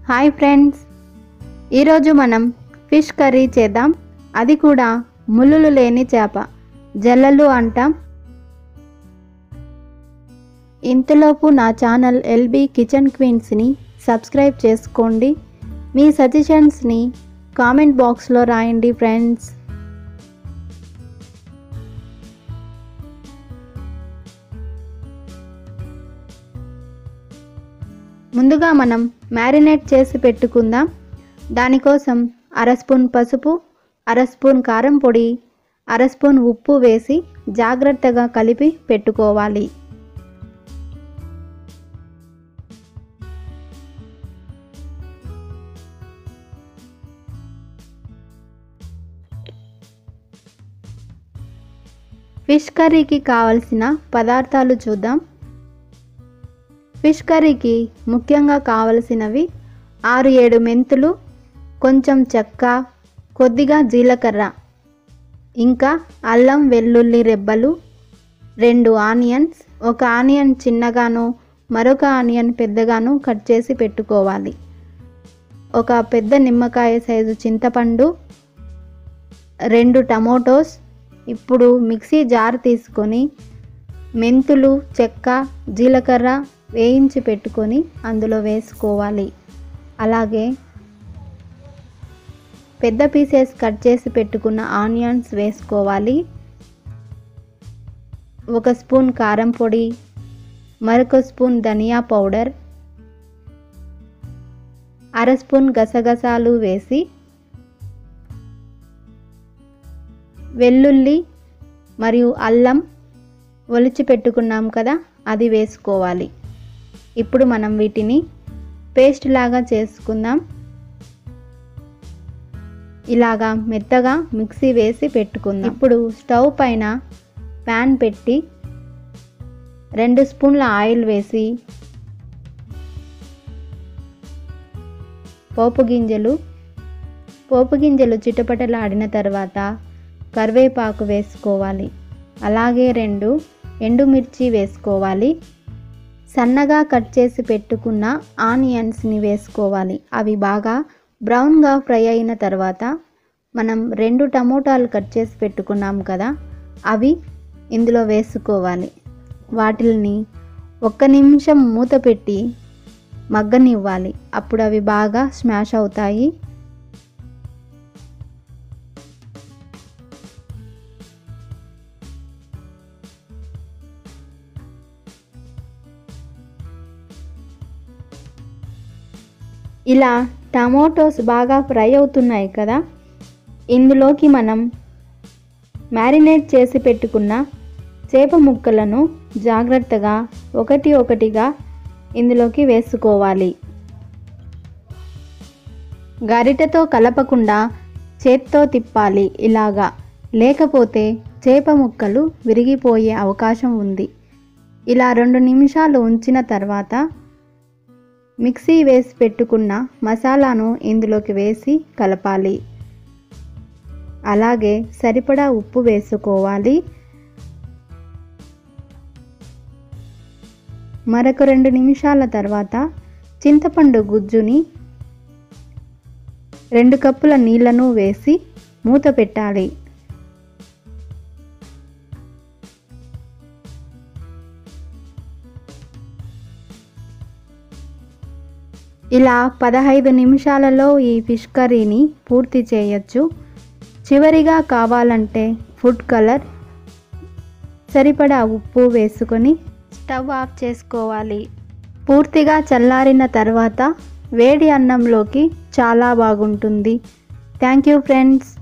hi friends ఈరోజు మనం fish curry చేద్దాం అది కూడా ముళ్ళులు లేని చేప జల్లలు అంటాం ఇంతలోపు నా ఛానల్ ఎల్బీ కిచెన్ క్వీన్స్ని సబ్స్క్రైబ్ చేసుకోండి మీ సజెషన్స్ని కామెంట్ బాక్స్లో రాయండి ఫ్రెండ్స్ ముందుగా మనం మ్యారినేట్ చేసి పెట్టుకుందాం దానికోసం అర స్పూన్ పసుపు అర స్పూన్ కారం పొడి అర స్పూన్ ఉప్పు వేసి జాగ్రత్తగా కలిపి పెట్టుకోవాలి ఫిష్ కర్రీకి కావలసిన పదార్థాలు చూద్దాం ఫిష్ కర్రీకి ముఖ్యంగా కావలసినవి ఆరు ఏడు మెంతులు కొంచెం చెక్క కొద్దిగా జీలకర్ర ఇంకా అల్లం వెల్లుల్లి రెబ్బలు రెండు ఆనియన్స్ ఒక ఆనియన్ చిన్నగాను మరొక ఆనియన్ పెద్దగాను కట్ చేసి పెట్టుకోవాలి ఒక పెద్ద నిమ్మకాయ సైజు చింతపండు రెండు టమోటోస్ ఇప్పుడు మిక్సీ జార్ తీసుకొని మెంతులు చెక్క జీలకర్ర వేయించి పెట్టుకొని అందులో వేసుకోవాలి అలాగే పెద్ద పీసెస్ కట్ చేసి పెట్టుకున్న ఆనియన్స్ వేసుకోవాలి ఒక స్పూన్ కారం పొడి మరొక స్పూన్ ధనియా పౌడర్ అర స్పూన్ గసగసాలు వేసి వెల్లుల్లి మరియు అల్లం ఒలిచి పెట్టుకున్నాం కదా అది వేసుకోవాలి ఇప్పుడు మనం వీటిని పేస్ట్ లాగా చేసుకుందాం ఇలాగా మెత్తగా మిక్సీ వేసి పెట్టుకుందాం ఇప్పుడు స్టవ్ పైన ప్యాన్ పెట్టి రెండు స్పూన్ల ఆయిల్ వేసి పోపు గింజలు పోపు గింజలు చిటపటలాడిన తర్వాత కరివేపాకు వేసుకోవాలి అలాగే రెండు ఎండుమిర్చి వేసుకోవాలి సన్నగా కట్ చేసి పెట్టుకున్న ఆనియన్స్ని వేసుకోవాలి అవి బాగా బ్రౌన్గా ఫ్రై అయిన తర్వాత మనం రెండు టమోటాలు కట్ చేసి పెట్టుకున్నాం కదా అవి ఇందులో వేసుకోవాలి వాటిని ఒక్క నిమిషం మూత పెట్టి మగ్గనివ్వాలి అప్పుడు అవి బాగా స్మాష్ అవుతాయి ఇలా టమోటోస్ బాగా ఫ్రై అవుతున్నాయి కదా ఇందులోకి మనం మ్యారినేట్ చేసి పెట్టుకున్న చేప ముక్కలను జాగ్రత్తగా ఒకటి ఒకటిగా ఇందులోకి వేసుకోవాలి గరిటెతో కలపకుండా చేత్తో తిప్పాలి ఇలాగా లేకపోతే చేప ముక్కలు విరిగిపోయే అవకాశం ఉంది ఇలా రెండు నిమిషాలు ఉంచిన తర్వాత మిక్సీ వేసి పెట్టుకున్న మసాలాను ఇందులోకి వేసి కలపాలి అలాగే సరిపడా ఉప్పు వేసుకోవాలి మరొక రెండు నిమిషాల తర్వాత చింతపండు గుజ్జుని రెండు కప్పుల నీళ్లను వేసి మూత పెట్టాలి ఇలా పదహైదు నిమిషాలలో ఈ ఫిష్ కర్రీని పూర్తి చేయొచ్చు చివరిగా కావాలంటే ఫుడ్ కలర్ సరిపడా ఉప్పు వేసుకొని స్టవ్ ఆఫ్ చేసుకోవాలి పూర్తిగా చల్లారిన తర్వాత వేడి అన్నంలోకి చాలా బాగుంటుంది థ్యాంక్ యూ ఫ్రెండ్స్